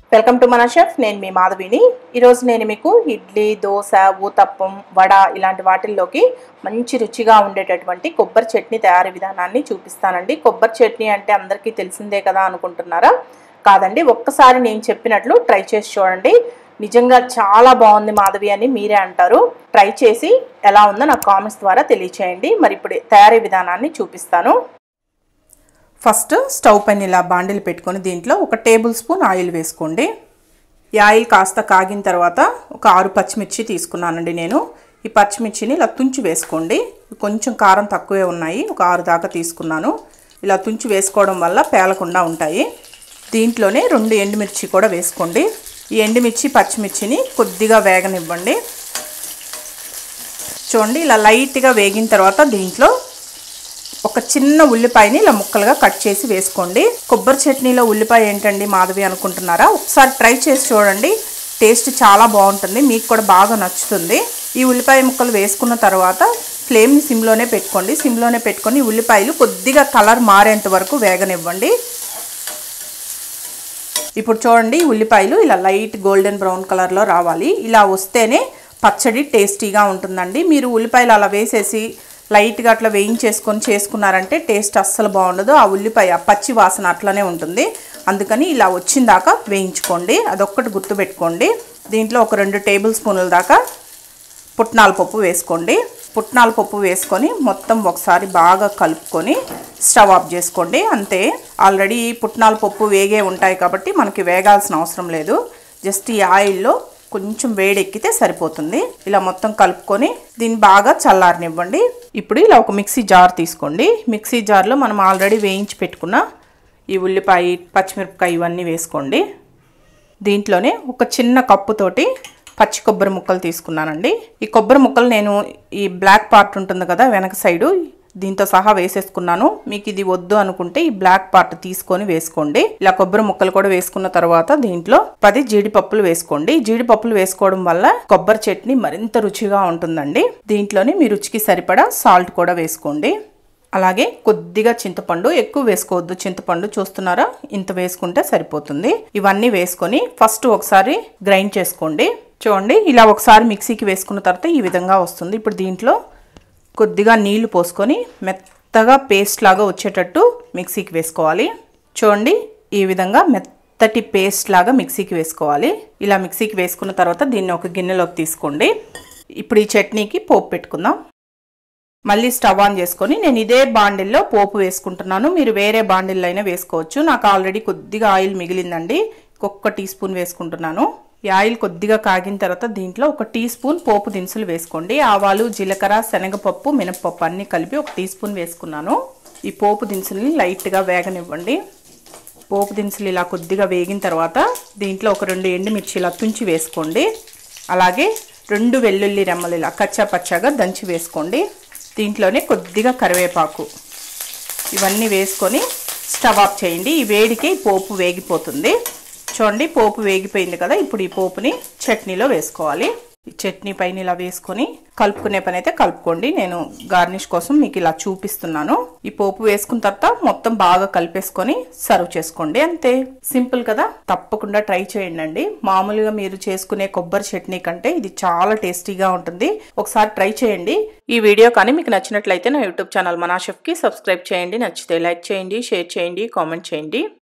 welcome to మన chef నేను మీ మాధవిని ఈరోజు నేను మీకు ఇడ్లీ దోశ ఊతప్పం వడ ఇలాంటి వాటిల్లోకి మంచి రుచిగా ఉండేటటువంటి కొబ్బరి చట్నీ తయారీ విధానాన్ని చూపిస్తానండి కొబ్బరి చట్నీ అంటే అందరికీ తెలిసిందే కదా అనుకుంటున్నారా కాదండి ఒక్కసారి నేను చెప్పినట్లు ట్రై చేసి చూడండి నిజంగా చాలా బాగుంది మాధవి అని మీరే అంటారు ట్రై చేసి ఎలా ఉందో నాకు కామెంట్స్ ద్వారా తెలియచేయండి మరి ఇప్పుడు తయారీ విధానాన్ని చూపిస్తాను ఫస్ట్ స్టవ్ పైన ఇలా బాండిల్ పెట్టుకొని దీంట్లో ఒక టేబుల్ స్పూన్ ఆయిల్ వేసుకోండి ఈ ఆయిల్ కాస్త కాగిన తర్వాత ఒక ఆరు పచ్చిమిర్చి తీసుకున్నానండి నేను ఈ పచ్చిమిర్చిని ఇలా తుంచి వేసుకోండి కొంచెం కారం తక్కువే ఉన్నాయి ఒక ఆరు దాకా తీసుకున్నాను ఇలా తుంచి వేసుకోవడం వల్ల పేలకుండా ఉంటాయి దీంట్లోనే రెండు ఎండుమిర్చి కూడా వేసుకోండి ఈ ఎండుమిర్చి పచ్చిమిర్చిని కొద్దిగా వేగనివ్వండి చూడండి ఇలా లైట్గా వేగిన తర్వాత దీంట్లో ఒక చిన్న ఉల్లిపాయని ఇలా ముక్కలుగా కట్ చేసి వేసుకోండి కొబ్బరి చట్నీలో ఉల్లిపాయ ఏంటండి మాధవి అనుకుంటున్నారా ఒకసారి ట్రై చేసి చూడండి టేస్ట్ చాలా బాగుంటుంది మీకు కూడా బాగా నచ్చుతుంది ఈ ఉల్లిపాయ ముక్కలు వేసుకున్న తర్వాత ఫ్లేమ్ని సిమ్లోనే పెట్టుకోండి సిమ్లోనే పెట్టుకొని ఉల్లిపాయలు కొద్దిగా కలర్ మారేంత వరకు వేగనివ్వండి ఇప్పుడు చూడండి ఉల్లిపాయలు ఇలా లైట్ గోల్డెన్ బ్రౌన్ కలర్లో రావాలి ఇలా వస్తేనే పచ్చడి టేస్టీగా ఉంటుందండి మీరు ఉల్లిపాయలు అలా వేసేసి లైట్గా అట్లా వేయించేసుకొని చేసుకున్నారంటే టేస్ట్ అస్సలు బాగుండదు ఆ ఉల్లిపాయ పచ్చి వాసన అట్లనే ఉంటుంది అందుకని ఇలా వచ్చిన దాకా వేయించుకోండి అదొక్కటి గుర్తుపెట్టుకోండి దీంట్లో ఒక రెండు టేబుల్ స్పూన్ల దాకా పుట్నాల పప్పు వేసుకోండి పుట్నాల పప్పు వేసుకొని మొత్తం ఒకసారి బాగా కలుపుకొని స్టవ్ ఆఫ్ చేసుకోండి అంతే ఆల్రెడీ పుట్నాల పప్పు వేగే ఉంటాయి కాబట్టి మనకి వేగాల్సిన అవసరం లేదు జస్ట్ ఈ ఆయిల్లో కొంచెం వేడెక్కితే సరిపోతుంది ఇలా మొత్తం కలుపుకొని దీన్ని బాగా చల్లారనివ్వండి ఇప్పుడు ఇలా ఒక మిక్సీ జార్ తీసుకోండి మిక్సీ జార్లో మనం ఆల్రెడీ వేయించి పెట్టుకున్న ఈ ఉల్లిపాయ పచ్చిమిరపకాయ ఇవన్నీ వేసుకోండి దీంట్లోనే ఒక చిన్న కప్పుతోటి పచ్చి కొబ్బరి ముక్కలు తీసుకున్నానండి ఈ కొబ్బరి ముక్కలు నేను ఈ బ్లాక్ పార్ట్ ఉంటుంది కదా వెనక సైడు దీంతో సహా వేసేసుకున్నాను మీకు ఇది వద్దు అనుకుంటే ఈ బ్లాక్ పార్ట్ తీసుకొని వేసుకోండి ఇలా కొబ్బరి ముక్కలు కూడా వేసుకున్న తర్వాత దీంట్లో పది జీడిపప్పులు వేసుకోండి జీడిపప్పులు వేసుకోవడం వల్ల కొబ్బరి చట్నీ మరింత రుచిగా ఉంటుందండి దీంట్లోనే మీ రుచికి సరిపడా సాల్ట్ కూడా వేసుకోండి అలాగే కొద్దిగా చింతపండు ఎక్కువ వేసుకోవద్దు చింతపండు చూస్తున్నారా ఇంత వేసుకుంటే సరిపోతుంది ఇవన్నీ వేసుకొని ఫస్ట్ ఒకసారి గ్రైండ్ చేసుకోండి చూడండి ఇలా ఒకసారి మిక్సీకి వేసుకున్న తర్వాత ఈ విధంగా వస్తుంది ఇప్పుడు దీంట్లో కొద్దిగా నీళ్లు పోసుకొని మెత్తగా పేస్ట్ లాగా వచ్చేటట్టు మిక్సీకి వేసుకోవాలి చూడండి ఈ విధంగా మెత్తటి పేస్ట్ లాగా మిక్సీకి వేసుకోవాలి ఇలా మిక్సీకి వేసుకున్న తర్వాత దీన్ని ఒక గిన్నెలోకి తీసుకోండి ఇప్పుడు ఈ చట్నీకి పోపు పెట్టుకుందాం మళ్ళీ స్టవ్ ఆన్ చేసుకొని నేను ఇదే బాండిల్లో పోపు వేసుకుంటున్నాను మీరు వేరే బాండిల్లో అయినా వేసుకోవచ్చు నాకు ఆల్రెడీ కొద్దిగా ఆయిల్ మిగిలిందండి ఒక్క టీ స్పూన్ వేసుకుంటున్నాను ఈ ఆయిల్ కొద్దిగా కాగిన తర్వాత దీంట్లో ఒక టీ స్పూన్ పోపు దినుసులు వేసుకోండి ఆవాలు జీలకర్ర శనగపప్పు మినపప్పు అన్నీ కలిపి ఒక టీ స్పూన్ వేసుకున్నాను ఈ పోపు దినుసుల్ని లైట్గా వేగనివ్వండి పోపు దినుసులు ఇలా కొద్దిగా వేగిన తర్వాత దీంట్లో ఒక రెండు ఎండుమిర్చి ఇలా తుంచి వేసుకోండి అలాగే రెండు వెల్లుల్లి రెమ్మలు ఇలా కచ్చా పచ్చాగా దంచి వేసుకోండి దీంట్లోనే కొద్దిగా కరివేపాకు ఇవన్నీ వేసుకొని స్టవ్ ఆఫ్ చేయండి ఈ వేడికి పోపు వేగిపోతుంది చూడండి పోపు వేగిపోయింది కదా ఇప్పుడు ఈ పోపుని చట్నీలో వేసుకోవాలి ఈ చట్నీ పైన ఇలా వేసుకొని కలుపుకునే పని అయితే కలుపుకోండి నేను గార్నిష్ కోసం మీకు ఇలా చూపిస్తున్నాను ఈ పోపు వేసుకున్న తర్వాత మొత్తం బాగా కలిపేసుకొని సర్వ్ చేసుకోండి అంతే సింపుల్ కదా తప్పకుండా ట్రై చేయండి మామూలుగా మీరు చేసుకునే కొబ్బరి చట్నీ కంటే ఇది చాలా టేస్టీగా ఉంటుంది ఒకసారి ట్రై చేయండి ఈ వీడియో కానీ మీకు నచ్చినట్లయితే నా యూట్యూబ్ ఛానల్ మనా షెఫ్కి సబ్స్క్రైబ్ చేయండి నచ్చితే లైక్ చేయండి షేర్ చేయండి కామెంట్ చేయండి